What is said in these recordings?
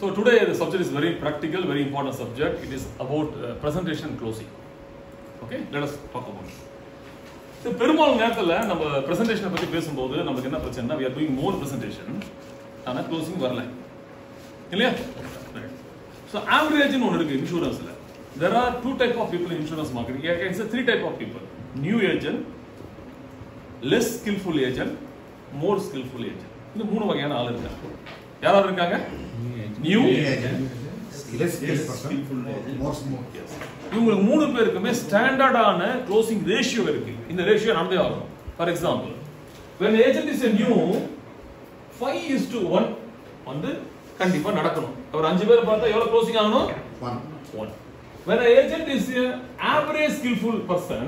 So today the subject is very practical, very important subject. It is about uh, presentation and closing. Okay, let us talk about it. So, பெரும்பாலும் நேரத்தில் நம்ம பிரசன்டேஷனை பற்றி பேசும்போது நமக்கு என்ன பிரச்சனைனா we are doing more presentation ஆனால் closing வரல இல்லையா ஸோ ஆவரேஜ்னு ஒன்று இருக்கு இன்சூரன்ஸில் there are two type of people insurance market it's three type of people new agent less skillful agent more skillful agent இந்த மூணு வகையான ஆள் இருக்காங்க யாராவது இருக்காங்க new Less skilled person, more smooth. இவங்களுக்கு மூணு பேருக்குமே ஸ்டாண்டர்டான க்ளோசிங் ரேஷியோ இருக்கு இந்த ரேஷியோ நடந்தே ஆகும் for example when agent is a new 5 is to 1 வந்து கண்டிப்பா நடக்கணும் அவர் அஞ்சு பேர் பார்த்தா எவ்வளவு க்ளோசிங் ஆகணும் One. 1 when an agent is a average skillful person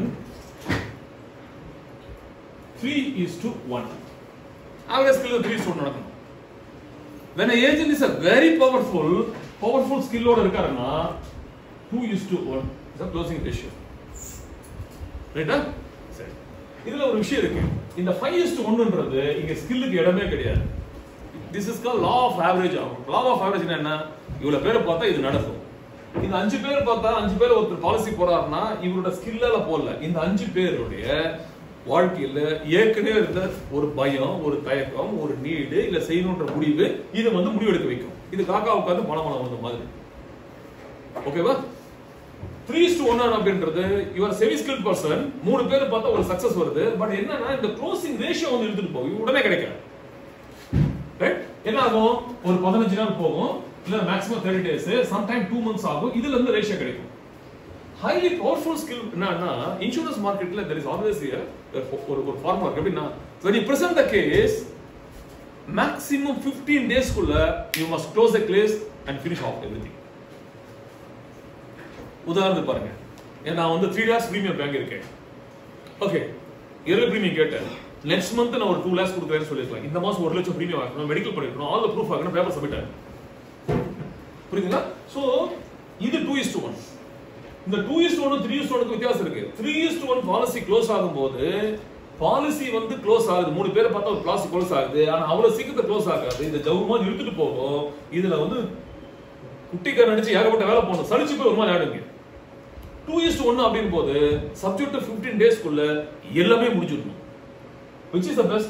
3 is to 1 average skill 3 is to 1 நடக்கணும் when an agent is a very powerful powerful skill ஓட இருக்காருன்னா 2 is to 1 is a closing ratio ரைட்டா சரி இதுல ஒரு விஷயம் இருக்கு இந்த 5 is to 1ன்றது இங்க ஸ்கில்லுக்கு இடமே கிடையாது this is call law of average ஆகும் லா ஆஃப் ஆவரேஜ் என்ன இவ்வளவு பேரை பார்த்தா இது நடக்கும் இந்த அஞ்சு பேர் பார்த்தா அஞ்சு பேர் ஒருத்தர் பாலிசி போறாருன்னா இவரோட ஸ்கில்லால போடல இந்த அஞ்சு பேருடைய வாழ்க்கையில ஏற்கனவே இருந்த ஒரு பயம் ஒரு தயக்கம் ஒரு நீடு இல்ல செய்யணுன்ற முடிவு இது வந்து முடிவெடுக்க வைக்கும் இது காக்கா உட்காந்து பணம் பணம் வந்த மாதிரி ஓகேவா த்ரீ டு ஒன் அப்படின்றது யுவர் செமி ஸ்கில் பர்சன் மூணு பேர் பார்த்தா ஒரு சக்சஸ் வருது பட் என்னன்னா இந்த க்ளோசிங் ரேஷியோ வந்து எடுத்துட்டு போகும் உடனே கிடைக்காது Right? என்ன ஆகும் ஒரு பதினஞ்சு நாள் போகும் இல்ல maximum thirty days sometime two months ஆகும் இதுல இருந்து ரேஷியோ கிடைக்கும் ஹைலி பவர்ஃபுல் ஸ்கில் என்னன்னா இன்சூரன்ஸ் மார்க்கெட்ல தெர் இஸ் ஆல்வேஸ் ஒரு ஒரு ஃபார்முலா இருக்கு எப்படின்னா when you present the case maximum 15 டேஸ்க்குள்ள you must close the case and finish off everything உதாரணத்துக்கு பாருங்க ஏன் நான் வந்து த்ரீ லேக்ஸ் ப்ரீமியம் பேங்க் இருக்கேன் ஓகே இயர்லி ப்ரீமியம் கேட்டேன் நெக்ஸ்ட் மந்த் நான் ஒரு டூ லேக்ஸ் கொடுக்குறேன்னு சொல்லிருக்கலாம் இந்த மாசம் ஒரு லட்சம் ப்ரீமியம் ஆகணும் மெடிக்கல் பண்ணிருக்கணும் ஆல் ப்ரூஃப் ஆகணும் பேப்பர் சப்மிட் ஆகணும் புரியுதுங்களா சோ இது டூ இஸ் ஒன் இந்த two is one three is ஒனுக்கு வித்தியாசம் இருக்கு three is one policy close ஆகும்போது பாலிசி வந்து க்ளோஸ் ஆகுது மூணு பேரை பார்த்தா ஒரு பாலிசி க்ளோஸ் ஆகுது ஆனா அவ்வளவு சீக்கிரத்தை க்ளோஸ் ஆகாது இந்த ஜவு மாதிரி இழுத்துட்டு போகும் இதுல வந்து குட்டிக்கார நடிச்சு ஏகப்பட்ட வேலை போகணும் சலிச்சு போய் ஒரு மாதிரி ஆடுங்க டூ இஸ்ட் ஒன்னு அப்படின் போது சப்ஜெக்ட் ஃபிஃப்டீன் டேஸ்க்குள்ள எல்லாமே முடிஞ்சிடணும் which is the best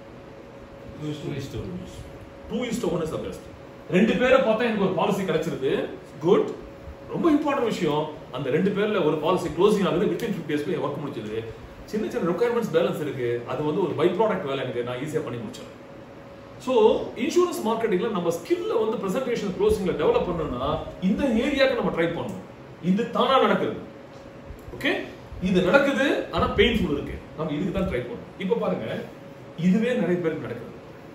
two is one is the best ரெண்டு பேரை பார்த்தா எனக்கு ஒரு பாலிசி கிடைச்சிருது குட் ரொம்ப இம்பார்ட்டன்ட் விஷயம் அந்த ரெண்டு பேர்ல ஒரு பாலிசி க்ளோசிங் ஆகுது வித்தின் ஃபிஃப்டி டேஸ்ல என் ஒர்க் முடிச்சது சின்ன சின்ன ரெக்குயர்மெண்ட்ஸ் பேலன்ஸ் இருக்கு அது வந்து ஒரு பை ப்ராடக்ட் வேலை எனக்கு நான் ஈஸியா பண்ணி முடிச்சேன் ஸோ இன்சூரன்ஸ் மார்க்கெட்டிங்ல நம்ம ஸ்கில்ல வந்து பிரசன்டேஷன் க்ளோசிங்ல டெவலப் பண்ணணும்னா இந்த ஏரியாக்கு நம்ம ட்ரை பண்ணணும் இது தானா நடக்குது ஓகே இது நடக்குது ஆனா பெயின்ஃபுல் இருக்கு நம்ம இதுக்கு தான் ட்ரை பண்ணணும் இப்போ பாருங்க இதுவே நிறைய பேருக்கு நடக்குது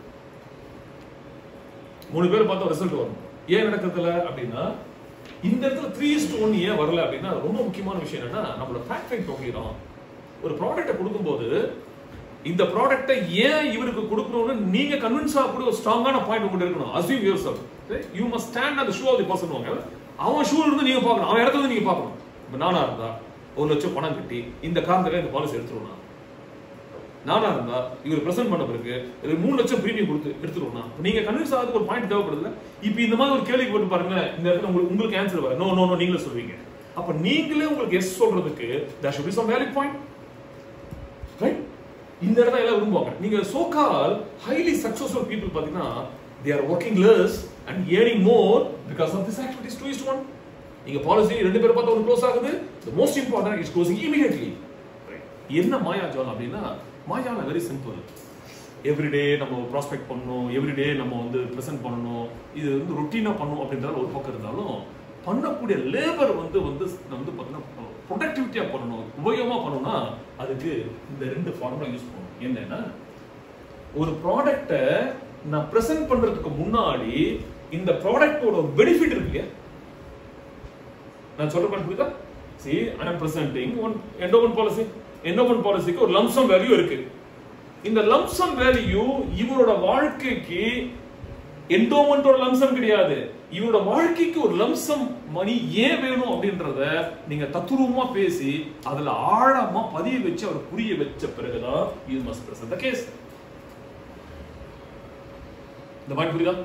மூணு பேர் பார்த்தா ரிசல்ட் வரும் ஏன் நடக்கிறதுல அப்படின்னா இந்த இடத்துல த்ரீ இஸ்ட் ஒன் ஏன் வரல அப்படின்னா ரொம்ப முக்கியமான விஷயம் என்னன்னா நம்மளோட ஃபேக்டரி தொகையிடும் ஒரு ப்ராடக்ட்டை கொடுக்கும்போது இந்த ப்ராடக்ட்டை ஏன் இவருக்கு கொடுக்கணும்னு நீங்க கன்வின்ஸ் ஆகக்கூடிய ஒரு ஸ்ட்ராங்கான பாயிண்ட் உங்கள்கிட்ட இருக்கணும் assume yourself you must stand அந்த ஷூ ஆஃப் தி பர்சன் வாங்க அவன் ஷூ இருந்து நீங்க பார்க்கணும் அவன் இடத்துல இருந்து நீங்க பார்க்கணும் இப்போ நானா இருந்தா ஒரு லட்சம் பணம் கட்டி இந்த காரணத்துக்காக இந்த பாலிசி எடுத்துருவான் நானா இருந்தா இவர் பிரசன்ட் பண்ண பிறகு இது மூணு லட்சம் பிரீமியம் கொடுத்து எடுத்துருவோம்னா நீங்க கன்வின்ஸ் ஆகிறதுக்கு ஒரு பாயிண்ட் தேவைப்படுதுல இப்போ இந்த மாதிரி ஒரு கேள்வி போட்டு பாருங்க இந்த இடத்துல உங்களுக்கு உங்களுக்கு ஆன்சர் வர நோ நோ நோ நீங்களே சொல்வீங்க அப்ப நீங்களே உங்களுக்கு எஸ் சொல்றதுக்கு there should be some valid point right இந்த இடத்துல எல்லாம் விரும்புவாங்க நீங்க சோகால் ஹைலி சக்சஸ்ஃபுல் பீப்புள் பாத்தீங்கன்னா they are working less and earning more because of this activities two is one நீங்க பாலிசி ரெண்டு பேர் பார்த்தா ஒரு க்ளோஸ் ஆகுது the most important is closing immediately என்ன மாயாஜாலம் அப்படின்னா மாயால வெரி சிம்பிள் எவ்ரிடே நம்ம ப்ராஸ்பெக்ட் பண்ணணும் எவ்ரிடே நம்ம வந்து ப்ரெசென்ட் பண்ணணும் இது வந்து ருட்டீனாக பண்ணணும் அப்படின்றது ஒரு பக்கம் இருந்தாலும் பண்ணக்கூடிய லேபர் வந்து வந்து வந்து பார்த்தீங்கன்னா ப்ரொடக்டிவிட்டியாக பண்ணணும் உபயோகமாக பண்ணணும்னா அதுக்கு இந்த ரெண்டு ஃபார்முலா யூஸ் பண்ணணும் என்னன்னா ஒரு ப்ராடக்ட்டை நான் ப்ரெசென்ட் பண்றதுக்கு முன்னாடி இந்த ப்ராடக்ட்டோட பெனிஃபிட் இருக்கு இல்லையா நான் சொல்ற மாதிரி புரியுதா see I am presenting one endowment policy endowment பாலிசிக்கு ஒரு லம்சம் வேல்யூ இருக்கு இந்த லம்சம் வேல்யூ இவரோட வாழ்க்கைக்கு எண்டோமெண்ட் ஒரு லம்சம் கிடையாது இவரோட வாழ்க்கைக்கு ஒரு லம்சம் மணி ஏன் வேணும் அப்படின்றத நீங்க தத்துரூபமா பேசி அதுல ஆழமா பதிய வச்சு அவர் புரிய வச்ச பிறகுதான் you must present the case இந்த பாயிண்ட் புரியுதா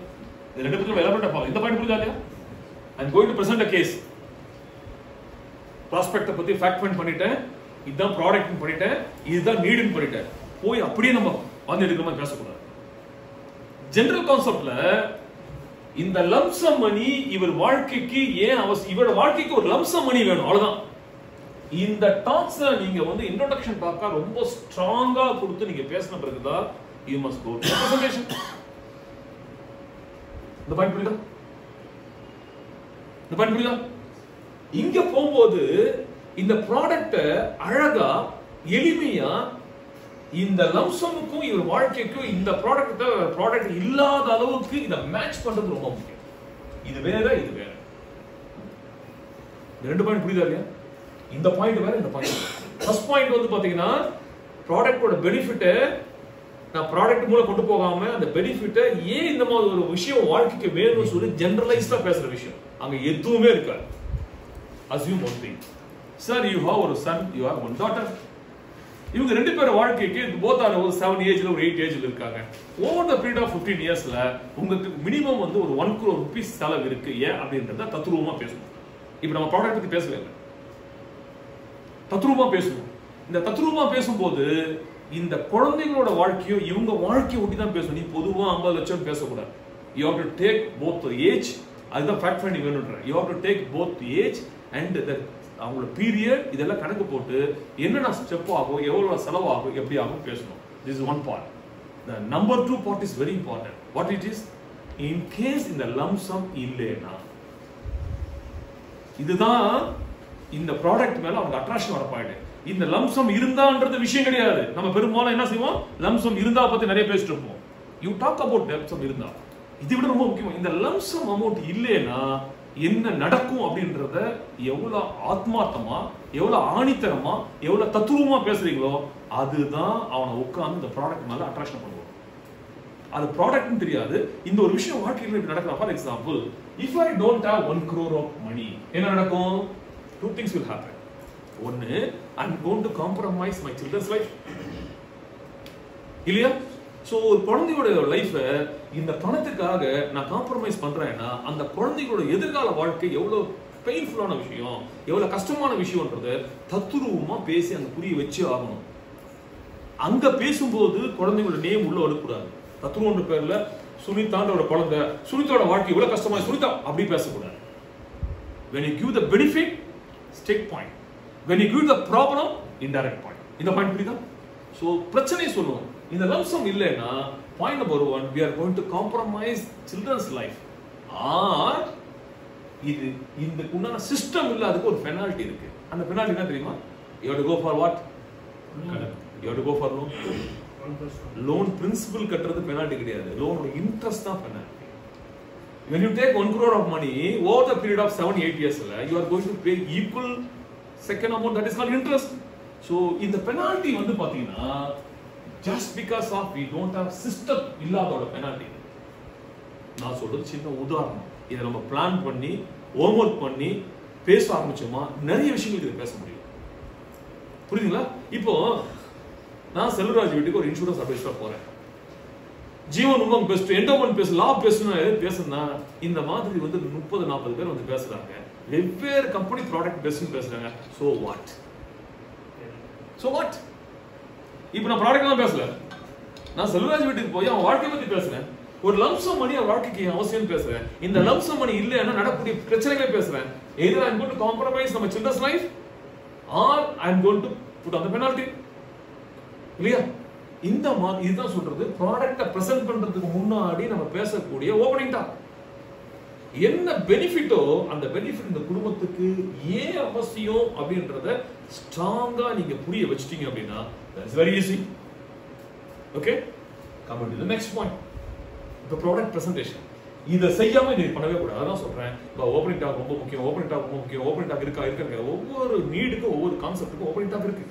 இது ரெண்டு பேரும் எலமெண்ட் பார்க்கலாம் இந்த பாயிண்ட் புரியுதா இல்லையா I'm going to present a case ப்ராஸ்பெக்ட பத்தி ஃபேக்ட் ஃபைண்ட் பண்ணிட்டேன் இதுதான் ப்ராடக்ட் பண்ணிட்டேன் இதுதான் நீடுன்னு பண்ணிட்டேன் போய் அப்படியே நம்ம வந்து எடுக்கிற மாதிரி பேசக்கூடாது ஜெனரல் கான்செப்ட்ல இந்த லம்சம் மணி இவர் வாழ்க்கைக்கு ஏன் அவசியம் இவரோட வாழ்க்கைக்கு ஒரு லம்சம் மணி வேணும் அவ்வளவுதான் இந்த டாக்ஸ்ல நீங்க வந்து இன்ட்ரோடக்ஷன் டாக்கா ரொம்ப ஸ்ட்ராங்கா கொடுத்து நீங்க பேசின பிறகுதான் யூ மஸ்ட் கோ பிரசன்டேஷன் இந்த பாயிண்ட் புரியுதா இந்த பாயிண்ட் புரியுதா இங்க போகும்போது இந்த ப்ராடக்ட அழகா எளிமையா இந்த லம்சமுக்கும் இவர் வாழ்க்கைக்கும் இந்த ப்ராடக்ட் ப்ராடக்ட் இல்லாத அளவுக்கு இதை மேட்ச் பண்றது ரொம்ப முக்கியம் இது வேற இது வேற இந்த ரெண்டு பாயிண்ட் புரியுதா இல்லையா இந்த பாயிண்ட் வேற இந்த பாயிண்ட் ஃபர்ஸ்ட் பாயிண்ட் வந்து பாத்தீங்கன்னா ப்ராடக்டோட பெனிஃபிட்டை நான் ப்ராடக்ட் மூலம் கொண்டு போகாம அந்த பெனிஃபிட்டை ஏன் இந்த மாதிரி ஒரு விஷயம் வாழ்க்கைக்கு வேணும்னு சொல்லி ஜெனரலைஸ்டா பேசுற விஷயம் அங்க எதுவுமே இருக்காது assume one thing sir you have ஒரு son you have one daughter இவங்க ரெண்டு பேரும் வாழ்க்கைக்கு போத் ஆர் ஒரு செவன் ஏஜ்ல ஒரு எயிட் ஏஜ்ல இருக்காங்க over the period of fifteen இயர்ஸ்ல உங்களுக்கு மினிமம் வந்து ஒரு ஒன் crore ருபீஸ் செலவு இருக்கு ஏன் அப்படின்றத தத்துருவமா பேசணும் இப்போ நம்ம ப்ராடக்ட் பத்தி பேசவே இல்லை தத்ரூபமா பேசணும் இந்த தத்ரூபமா பேசும்போது இந்த குழந்தைகளோட வாழ்க்கையும் இவங்க வாழ்க்கையை ஒட்டி தான் பேசணும் நீ பொதுவா ஐம்பது லட்சம் பேசக்கூடாது you have to take both age அதுதான் ஃபேக்ட் ஃபைண்டிங் வேணுன்ற you have to take both age and the அவங்களோட பீரியட் இதெல்லாம் கணக்கு போட்டு என்னென்ன ஸ்டெப் ஆகும் எவ்வளவு செலவாகும் எப்படி ஆகும் பேசணும் this one part the number two part is very important what it is in case இந்த லம்சம் இல்லைன்னா இதுதான் இந்த ப்ராடக்ட் மேல அவங்க அட்ராக்ஷன் வர பாயிண்ட் இந்த லம்சம் இருந்தான்றது விஷயம் கிடையாது நம்ம பெரும்பாலும் என்ன செய்வோம் லம்சம் இருந்தா பத்தி நிறைய பேசிட்டு இருப்போம் யூ டாக் அபவுட் லம்சம் இருந்தா இதை விட ரொம்ப முக்கியம் இந்த லம்சம் அமௌண்ட் இல்லைன்னா என்ன நடக்கும் அப்படின்றத எவ்வளவு ஆத்மார்த்தமா எவ்வளவு ஆணித்தரமா எவ்வளவு தத்துவமா பேசுறீங்களோ அதுதான் அவனை உட்கார்ந்து இந்த ப்ராடக்ட் மேல அட்ராக்ஷன் பண்ணுவோம் அது ப்ராடக்ட்னு தெரியாது இந்த ஒரு விஷயம் வாழ்க்கையில் இப்படி நடக்கலாம் for example if I don't have one crore of money என்ன நடக்கும் டூ திங்ஸ் வில் ஹேப்பன் ஒன்னு I am going to compromise my children's life இல்லையா சோ ஒரு குழந்தையோட லைஃபை இந்த பணத்துக்காக நான் காம்ப்ரமைஸ் பண்றேன்னா அந்த குழந்தைகளோட எதிர்கால வாழ்க்கை எவ்வளவு பெயின்ஃபுல்லான விஷயம் எவ்வளவு கஷ்டமான விஷயம்ன்றத தத்துருவமா பேசி அங்க புரிய வச்சு ஆகணும் அங்க பேசும்போது குழந்தைங்களோட நேம் உள்ள வரக்கூடாது தத்துவன்ற பேர்ல சுனிதான்ற ஒரு குழந்தை சுனிதாவோட வாழ்க்கை இவ்வளவு கஷ்டமா சுனிதா அப்படி பேசக்கூடாது when you give the benefit stick point when you give the problem indirect point இந்த பாயிண்ட் புரியுதா சோ பிரச்சனை சொல்லுவோம் இந்த லம்சம் இல்லைன்னா point number one we are going to compromise children's life or இது இந்த உண்டான சிஸ்டம் இல்ல அதுக்கு ஒரு பெனால்டி இருக்கு அந்த பெனால்டி என்ன தெரியுமா you have to go for what you have to go for loan loan principal கட்டுறது பெனால்டி கிடையாது லோனோட இன்ட்ரெஸ்ட் தான் penalty when you take 1 crore of money over the period of 7 8 years la, you are going to pay equal second amount that is called interest so இந்த penalty வந்து பாத்தீங்கன்னா just because of we don't have system இல்லாதோட penalty நான் சொல்றது சின்ன உதாரணம் இதை நம்ம plan பண்ணி ஹோம் ஒர்க் பண்ணி பேச ஆரம்பிச்சோமா நிறைய விஷயங்கள் இதை பேச முடியும் புரியுதுங்களா இப்போ நான் செல்வராஜ் வீட்டுக்கு ஒரு இன்சூரன்ஸ் அட்வைஸரா போறேன் ஜீவன் உமங் பெஸ்ட் என்டோமெண்ட் பேச லா பேசணும் எது பேசுனா இந்த மாதிரி வந்து முப்பது நாற்பது பேர் வந்து பேசுறாங்க வெவ்வேறு கம்பெனி ப்ராடக்ட் பெஸ்ட்னு பேசுறாங்க சோ வாட் சோ வாட் இப்போ நான் ப்ராடக்ட் தான் பேசல நான் செல்வராஜ் வீட்டுக்கு போய் அவன் வாழ்க்கை பத்தி பேசுறேன் ஒரு லம்சம் மணி அவன் வாழ்க்கைக்கு அவசியம் பேசுறேன் இந்த லம்சம் மணி இல்லைன்னா நடக்கக்கூடிய பிரச்சனைகளை பேசுறேன் எதிர ஐம் கோட் டு காம்ப்ரமைஸ் நம்ம children's life or I'm got to put அந்த பெனால்டி இல்லையா இந்த மாதிரி இதுதான் சொல்றது ப்ராடக்ட்டை பிரசன்ட் பண்றதுக்கு முன்னாடி நம்ம பேசக்கூடிய ஓபனிங் டாக் என்ன பெனிஃபிட்டோ அந்த பெனிஃபிட் இந்த குடும்பத்துக்கு ஏன் அவசியம் அப்படின்றத ஸ்ட்ராங்கா நீங்க புரிய வச்சிட்டீங்க அப்படின்னா that's very easy okay come to the next point இப்போ ப்ராடக்ட் பிரசன்டேஷன் இதை செய்யாம நீ பண்ணவே கூடாது அதான் சொல்றேன் இப்போ ஓப்பனிங் டாக் ரொம்ப முக்கியம் ஓப்பனிங் டாக் ரொம்ப முக்கியம் ஓப்பனிங் டாக் இருக்கா இருக்கா ஒவ்வொரு நீடுக்கும் ஒவ்வொரு கான்செப்ட்டுக்கும் ஓப்பனிங் டாக் இருக்கு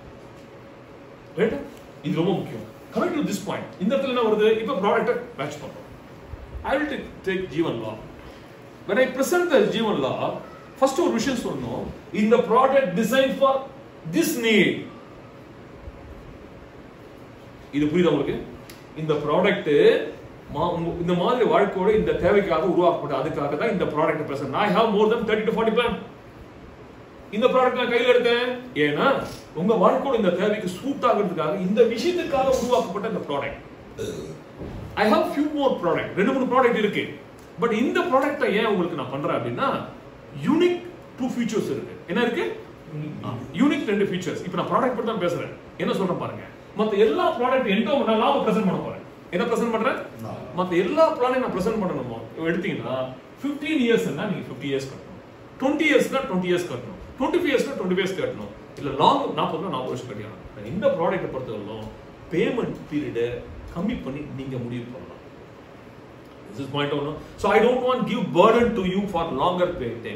ரைட் இது ரொம்ப முக்கியம் கமிங் டு திஸ் பாயிண்ட் இந்த இடத்துல என்ன வருது இப்போ ப்ராடக்ட்டை மேட்ச் பண்றோம் I will take take Jeevan லா when i present the Jeevan லா ஃபர்ஸ்ட் ஒரு விஷயம் சொல்லணும் இந்த product design for this need இது புரியுதா உங்களுக்கு இந்த ப்ராடக்ட் மா- உங்க- இந்த மாதிரி வாழ்க்கையோட இந்த தேவைக்காக உருவாக்கப்பட்ட அதுக்காக தான் இந்த product present I have more than thirty to forty plan இந்த ப்ராடக்ட் நான் கையில் எடுத்தேன் ஏன்னா உங்க வாழ்க்கையோட இந்த தேவைக்கு சூட் ஆகிறதுக்காக இந்த விஷயத்துக்காக உருவாக்கப்பட்ட இந்த product I have few more product ரெண்டு மூணு ப்ராடக்ட் இருக்கு பட் இந்த ப்ராடக்ட்டை ஏன் உங்களுக்கு நான் பண்றேன் அப்படின்னா யூனிக் டூ ஃபீச்சர்ஸ் இருக்கு என்ன இருக்கு யூனிக் ரெண்டு ஃபீச்சர்ஸ் இப்போ நான் ப்ராடக்ட் பத்தி தான் பேசுறேன் என்ன சொல்றேன் பாருங்க மத்த எல்லா ப்ராடக்ட் என்கிட்ட நான் லாபம் பிரசன்ட் பண்ண போறேன் என்ன பிரசன்ட் பண்றேன் லாபம். மத்த எல்லா ப்ராடக்ட் நான் பிரசன்ட் பண்ணணுமோ எடுத்தீங்கன்னா 15 இயர்ஸ்னா நீங்க 50 இயர்ஸ் கட்டணும் 20 இயர்ஸ்னா 20 இயர்ஸ் கட்டணும் 25 இயர்ஸ்னா 25 இயர்ஸ் கட்டணும் இல்ல லாங் 40 40 வருஷம் கட்டியாகணும் நான் இந்த ப்ராடக்ட்டை பொறுத்தவரைக்கும் பேமெண்ட் பீரியடை கம்மி பண்ணி நீங்க முடிவு பண்ணலாம் This is point one. So I don't want give burden to you for longer period time.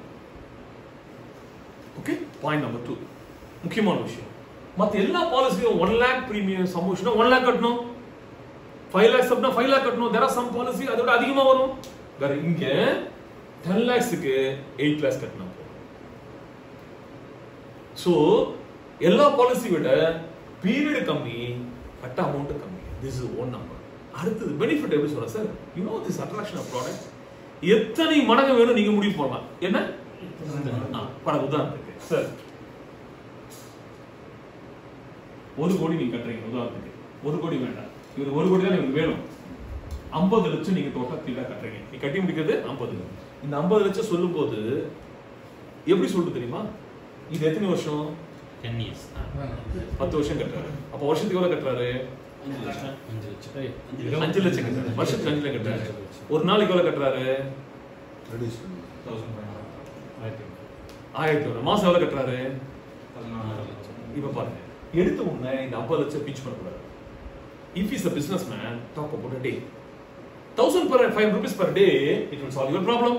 Okay point number two முக்கியமான விஷயம் மற்ற எல்லா பாலிசியும் ஒன் லேக் பிரீமியம் சமூஷனா ஒன் லேக் கட்டணும் ஃபைவ் லேக்ஸ் அப்படின்னா ஃபைவ் லேக் கட்டணும் தெர் ஆர் சம் பாலிசி அதோட அதிகமாக வரும் வேற இங்க டென் லேக்ஸுக்கு எயிட் லேக்ஸ் கட்டணும் ஸோ எல்லா பாலிசி விட பீரியட் கம்மி கட்ட அமௌண்ட் கம்மி திஸ் இஸ் ஒன் நம்பர் அடுத்தது பெனிஃபிட் எப்படி சொல்றேன் sir you know this attraction of product எத்தனை மடங்கு வேணும் நீங்க முடிவு பண்ணலாம் என்ன ஆ, பல உதாரணத்துக்கு சார் ஒரு கோடி நீங்க கட்டுறீங்க உதாரணத்துக்கு ஒரு கோடி வேண்டாம் இவர் ஒரு கோடி தான் எனக்கு வேணும் ஐம்பது லட்சம் நீங்க டோட்டல் ஃபீல்டா கட்டுறீங்க நீ கட்டி முடிக்கிறது ஐம்பது இந்த ஐம்பது லட்சம் சொல்லும்போது எப்படி சொல்லிட்டு தெரியுமா இது எத்தனை வருஷம் டென் இயர்ஸ் பத்து வருஷம் கட்டுறாரு அப்ப வருஷத்துக்கு எவ்வளவு கட்டுறாரு அஞ்சு லட்சம் அஞ்சு லட்சம் அஞ்சு லட்சம் கட்டுறாரு வருஷத்துக்கு அஞ்சு லட்சம் கட்டுறாரு ஒரு நாளைக்கு எவ்வளவு கட்டுறாரு ரெடியூஸ் பண்ணி ஆயிரத்தி ஒரு மாசம் எவ்வளவு கட்டுறாரு பதினாறு லட்சம் இப்ப பாருங்க எடுத்த உடனே இந்த ஐம்பது லட்சம் பீச் பண்ணக்கூடாது if is a businessman talk about a day thousand per five rupees per day it will solve your problem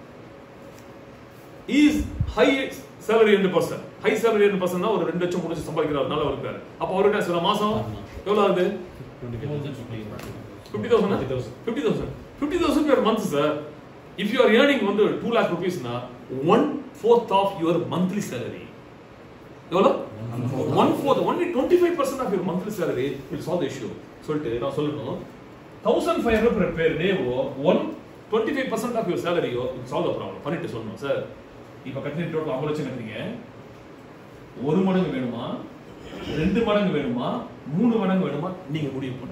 is high salary ரெண்டு பர்சன் ஹை சேலரி ரெண்டு பர்சன் ஒரு ரெண்டு லட்சம் மூணு லட்சம் சம்பாதிக்கிறார் நல்லா இருக்காரு அப்போ அவர்கிட்ட சில மாசம் ஆமா. எவ்வளவு ஆகுது fifty thousand 50,000. Fifty thousand fifty thousand per month sir if you are earning வந்து டூ லேக் ருபீஸ்னா one fourth of your monthly salary எவ்வளோ one fourth only twenty five percent of your monthly salary will solve issue சொல்லிட்டு நான் சொல்லணும் thousand five hundred per டேவோ one twenty five percent of your சேலரியோ solve problem பண்ணிட்டு சொல்லணும் sir இப்போ கட்டின டோட்டல் ஐம்பது லட்சம் கட்டுறீங்க ஒரு மடங்கு வேணுமா ரெண்டு மடங்கு வேணுமா மூணு மடங்கு வேணுமா நீங்க முடிவு பண்ணுங்க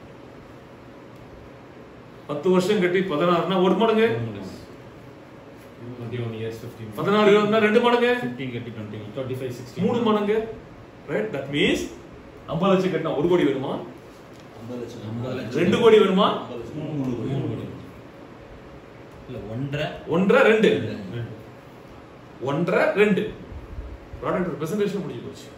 பத்து வருஷம் கட்டி பதினாறுனா ஒரு மடங்கு பதினாறு இருபதுனா ரெண்டு மடங்கு மூணு மடங்கு ரைட் தட் மீன்ஸ் ஐம்பது லட்சம் கட்டினா ஒரு கோடி வேணுமா ரெண்டு கோடி வேணுமா இல்ல ஒன்றரை ஒன்றரை ரெண்டு ரெண்டு. ஒன்றரை ரெண்டு ப்ராடக்ட் பிரசன்டேஷன் முடிஞ்சு போச்சு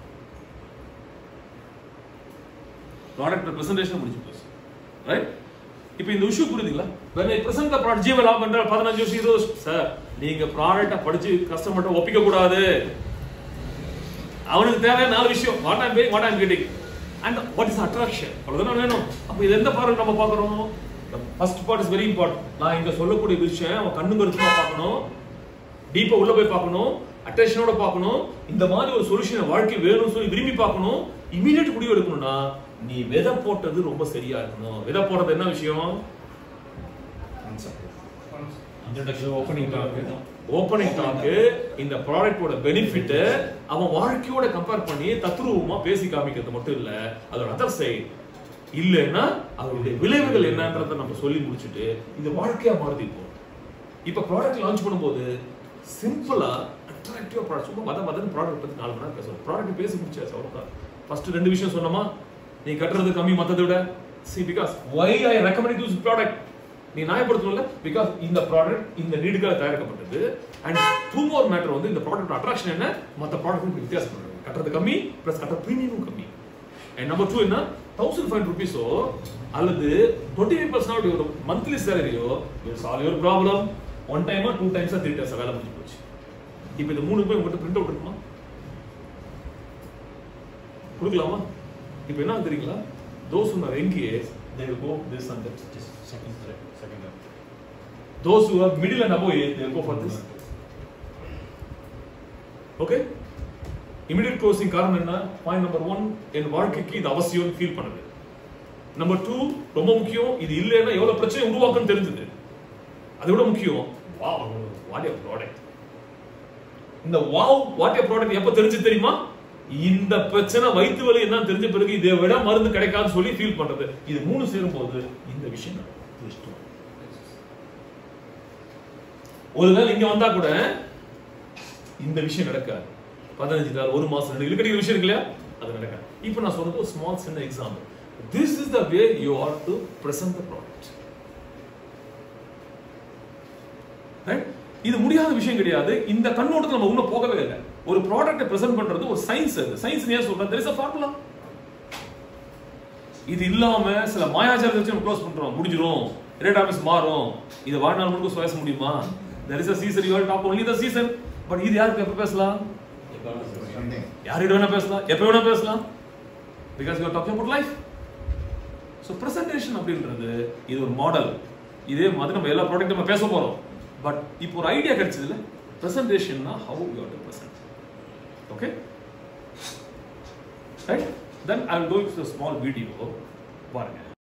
ப்ராடக்ட் பிரசன்டேஷன் முடிஞ்சு போச்சு ரைட் இப்போ இந்த விஷயம் புரியுதுங்களா when i present the product ஜீவ லாபம் என்றால் பதினஞ்சு வருஷம் இருபது வருஷம் சார் நீங்க ப்ராடக்ட்டை படிச்சு கஸ்டமர்ட்ட ஒப்பிக்க கூடாது அவனுக்கு தேவை நாலு விஷயம் what I'm paying what I'm getting and what is attraction அவ்வளவுதான் வேணும் அப்போ இது எந்த பார்வை நம்ம பார்க்கறோம் first part is very important நான் இங்க சொல்லக்கூடிய விஷயம் அவன் கண்ணு கருத்துமா பார்க்கணும் டீப்பா உள்ள போய் பார்க்கணும் அட்டென்ஷனோட பார்க்கணும் இந்த மாதிரி ஒரு சொல்யூஷன் வாழ்க்கை வேணும்னு சொல்லி விரும்பி பார்க்கணும் இமீடியட் முடிவு எடுக்கணும்னா நீ விதை போட்டது ரொம்ப சரியா இருக்கணும் விதை போடுறது என்ன விஷயம் ஓப்பனிங் டாக் ஓப்பனிங் டாக்கு இந்த ப்ராடக்ட்டோட பெனிஃபிட் அவன் வாழ்க்கையோட கம்பேர் பண்ணி தத்ரூபமா பேசி காமிக்கிறது மட்டும் இல்ல அதோட அதர் சைடு இல்லைன்னா அதனுடைய விளைவுகள் என்னன்றதை நம்ம சொல்லி முடிச்சுட்டு இது வாழ்க்கையா மாறுது இப்போ இப்போ ப்ராடக்ட் லான்ச் பண்ணும்போது சிம்பிளா அட்ராக்டிவா ப்ராடக்ட் சும்மா மத மதன் ப்ராடக்ட் பத்தி நாலு மணி நேரம் பேசுவோம் ப்ராடக்ட் பேசி முடிச்சாச்சு அவ்வளவுதான் ஃபர்ஸ்ட் ரெண்டு விஷயம் சொன்னோமா நீ கட்டுறது கம்மி மத்ததை விட சி because why I recommend use product நீ நியாயப்படுத்தணும்ல பிகாஸ் இந்த ப்ராடக்ட் இந்த நீடுக்காக தயாரிக்கப்பட்டது அண்ட் டூ மோர் மேட்டர் வந்து இந்த ப்ராடக்ட் அட்ராக்ஷன் என்ன மற்ற ப்ராடக்ட் வித்தியாசம் பண்ணுறது கட்டுறது கம்மி ப்ளஸ் கட்டுற ப்ரீமியமும் கம்மி அண்ட் நம்பர் டூ என்ன தௌசண்ட் ஃபைவ் ருபீஸோ அல்லது டுவெண்ட்டி ஃபைவ் பர்சன்ட் ஒரு மந்த்லி சேலரியோ சால்வ் யுவர் ப்ராப்ளம் ஒன் டைமா டூ டைம்ஸா த்ரீ டைம்ஸா வேலை முடிஞ்சு போச்சு இப்போ இந்த மூணு போய் உங்கள்கிட்ட பிரிண்ட் அவுட் இருக்குமா கொடுக்கலாமா இப்போ என்ன தெரியுங்களா those who are engaged they will go this and that second second those who are middle and above age they will go for this okay immediate closing காரணம் என்ன பாயிண்ட் நம்பர் ஒன் என் வாழ்க்கைக்கு இது அவசியம் ஃபீல் பண்ணுது number two ரொம்ப முக்கியம் இது இல்லைன்னா எவ்வளவு பிரச்சனை உருவாக்குன்னு தெரிஞ்சது அதை விட முக்கியம் வாவ் வாட் ஏ ப்ராடக்ட் இந்த வாவ் வாட் ஏ ப்ராடக்ட் எப்ப தெரிஞ்சு தெரியுமா இந்த பிரச்சனை வயிற்று வலி என்ன தெரிஞ்ச பிறகு இதை விட மருந்து கிடைக்காதுன்னு சொல்லி ஃபீல் பண்றது இது மூணு சேரும் போது இந்த விஷயம் நடக்கும். ஒருவேளை இங்க வந்தா கூட இந்த விஷயம் நடக்காது பதினஞ்சு நாள் ஒரு மாசம் ரெண்டு இழுக்கடிக்கிற விஷயம் இருக்கு இல்லையா அது நடக்காது இப்போ நான் சொல்றது ஒரு ஸ்மால் சின்ன example this is the way you are to present the product இது முடியாத விஷயம் கிடையாது இந்த கண்ணோட்டத்தில் நம்ம இன்னும் போகவே இல்லை ஒரு ப்ராடக்ட்டை பிரசன்ட் பண்றது ஒரு சயின்ஸ் அது சயின்ஸ் ஏன் சொல்றேன் தெர் இஸ் அ ஃபார்முலா இது இல்லாம சில மாயாஜாலத்தை வச்சு நம்ம க்ளோஸ் பண்றோம் முடிஞ்சிரும் ரேட் ஆஃபீஸ் மாறும் இது வாழ்நாள் முழுக்க சுவாச முடியுமா there is a season you top only the season but இது யாருக்கு எப்ப பேசலாம் Sunday. யார்கிட்ட வேணா பேசலாம் எப்ப வேணா பேசலாம் because you talking about life so presentation அப்படின்றது இது ஒரு மாடல் இதே மாதிரி நம்ம எல்லா ப்ராடக்ட் நம்ம பேச போறோம் பட் இப்போ ஒரு ஐடியா கிடைச்சதுல ப்ரெசன்டேஷன்னா how you to present okay right then I will go to small video பாருங்க